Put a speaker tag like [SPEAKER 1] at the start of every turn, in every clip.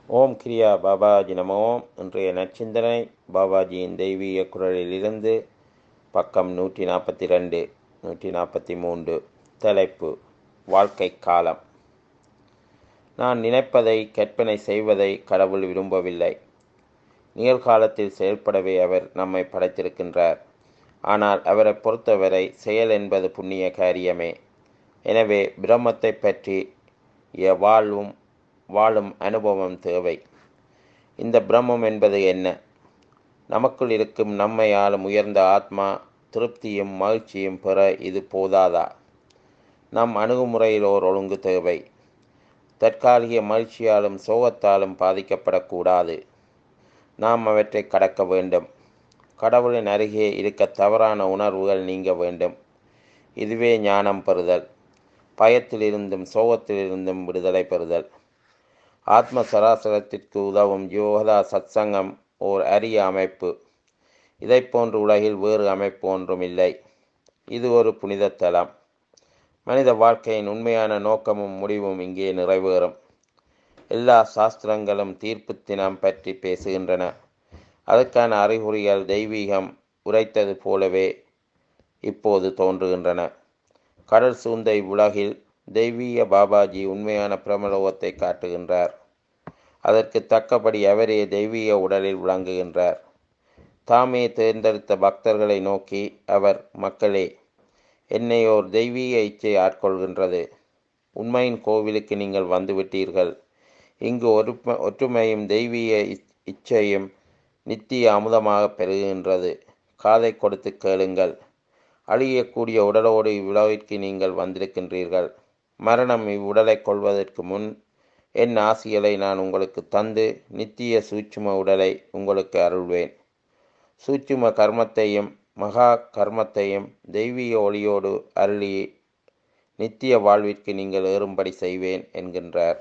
[SPEAKER 1] ஓம் கிரியா பாபாஜி நமோ இன்றைய நற்சிந்தனை பாபாஜியின் தெய்வீக குரலிலிருந்து பக்கம் நூற்றி நாற்பத்தி ரெண்டு நூற்றி நாற்பத்தி மூன்று தலைப்பு வாழ்க்கை காலம் நான் நினைப்பதை கற்பனை செய்வதை கடவுள் விரும்பவில்லை நிகழ்காலத்தில் செயல்படவே அவர் நம்மை படைத்திருக்கின்றார் ஆனால் அவரை பொறுத்தவரை செயல் என்பது புண்ணிய காரியமே எனவே பிரம்மத்தை பற்றி வாழ்வும் வாழும் அனுபவம் தேவை இந்த பிரம்மம் என்பது என்ன நமக்குள் இருக்கும் நம்மை ஆளும் உயர்ந்த ஆத்மா திருப்தியும் மகிழ்ச்சியும் பெற இது போதாதா நம் அணுகுமுறையில் ஓர் ஒழுங்கு தேவை தற்காலிக மகிழ்ச்சியாலும் சோகத்தாலும் பாதிக்கப்படக்கூடாது நாம் அவற்றை கடக்க வேண்டும் கடவுளின் அருகே இருக்க தவறான உணர்வுகள் நீங்க வேண்டும் இதுவே ஞானம் பெறுதல் பயத்திலிருந்தும் சோகத்திலிருந்தும் விடுதலை பெறுதல் ஆத்ம சராசரத்திற்கு உதவும் யோகதா சத்சங்கம் ஓர் அரிய அமைப்பு இதை போன்று உலகில் வேறு அமைப்பு ஒன்றும் இல்லை இது ஒரு புனித தலம் மனித வாழ்க்கையின் உண்மையான நோக்கமும் முடிவும் இங்கே நிறைவேறும் எல்லா சாஸ்திரங்களும் தீர்ப்பு தினம் பற்றி பேசுகின்றன அதற்கான அறிகுறிகள் தெய்வீகம் உரைத்தது போலவே இப்போது தோன்றுகின்றன கடல் சூழ்ந்த இவ்வுலகில் தெய்வீக பாபாஜி உண்மையான பிரமலோகத்தை காட்டுகின்றார் அதற்கு தக்கபடி அவரே தெய்வீக உடலில் விளங்குகின்றார் தாமே தேர்ந்தெடுத்த பக்தர்களை நோக்கி அவர் மக்களே என்னை ஓர் தெய்வீக இச்சை ஆட்கொள்கின்றது உண்மையின் கோவிலுக்கு நீங்கள் வந்துவிட்டீர்கள் இங்கு ஒரு ஒற்றுமையும் தெய்வீக இச்சையும் நித்திய அமுதமாக பெருகின்றது காதை கொடுத்து கேளுங்கள் அழியக்கூடிய உடலோடு இவ்வுலகிற்கு நீங்கள் வந்திருக்கின்றீர்கள் மரணம் இவ்வுடலை கொள்வதற்கு முன் என் ஆசிகளை நான் உங்களுக்கு தந்து நித்திய சூட்சும உடலை உங்களுக்கு அருள்வேன் சூட்சும கர்மத்தையும் மகா கர்மத்தையும் தெய்வீக ஒளியோடு அருளி நித்திய வாழ்விற்கு நீங்கள் ஏறும்படி செய்வேன் என்கின்றார்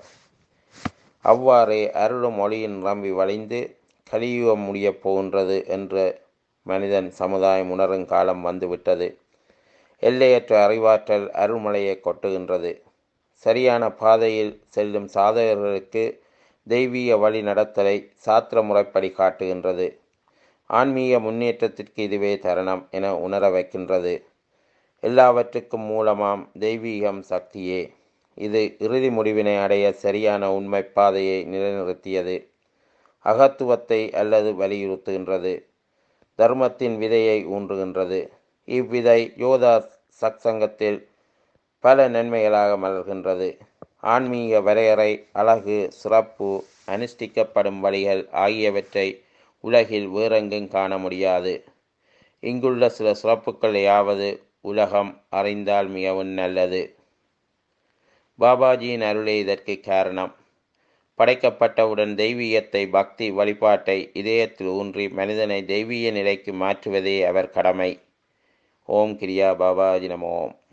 [SPEAKER 1] அவ்வாறே அருளும் ஒளியின் நிரம்பி வழிந்து கலியுகம் முடியப் போகின்றது என்ற மனிதன் சமுதாயம் உணரும் காலம் வந்துவிட்டது எல்லையற்ற அறிவாற்றல் அருள்மலையை கொட்டுகின்றது சரியான பாதையில் செல்லும் சாதகர்களுக்கு தெய்வீக வழி நடத்தலை சாத்திர முறைப்படி காட்டுகின்றது ஆன்மீக முன்னேற்றத்திற்கு இதுவே தருணம் என உணர வைக்கின்றது எல்லாவற்றுக்கும் மூலமாம் தெய்வீகம் சக்தியே இது இறுதி முடிவினை அடைய சரியான உண்மை பாதையை நிலைநிறுத்தியது அகத்துவத்தை அல்லது வலியுறுத்துகின்றது தர்மத்தின் விதையை ஊன்றுகின்றது இவ்விதை யோதா சத்சங்கத்தில் பல நன்மைகளாக மலர்கின்றது ஆன்மீக வரையறை அழகு சிறப்பு அனுஷ்டிக்கப்படும் வழிகள் ஆகியவற்றை உலகில் வேறெங்கும் காண முடியாது இங்குள்ள சில சிறப்புகள் யாவது உலகம் அறிந்தால் மிகவும் நல்லது பாபாஜியின் அருளே இதற்கு காரணம் படைக்கப்பட்டவுடன் தெய்வீகத்தை பக்தி வழிபாட்டை இதயத்தில் ஊன்றி மனிதனை தெய்வீக நிலைக்கு மாற்றுவதே அவர் கடமை ஓம் கிரியா பாபாஜி நமோம்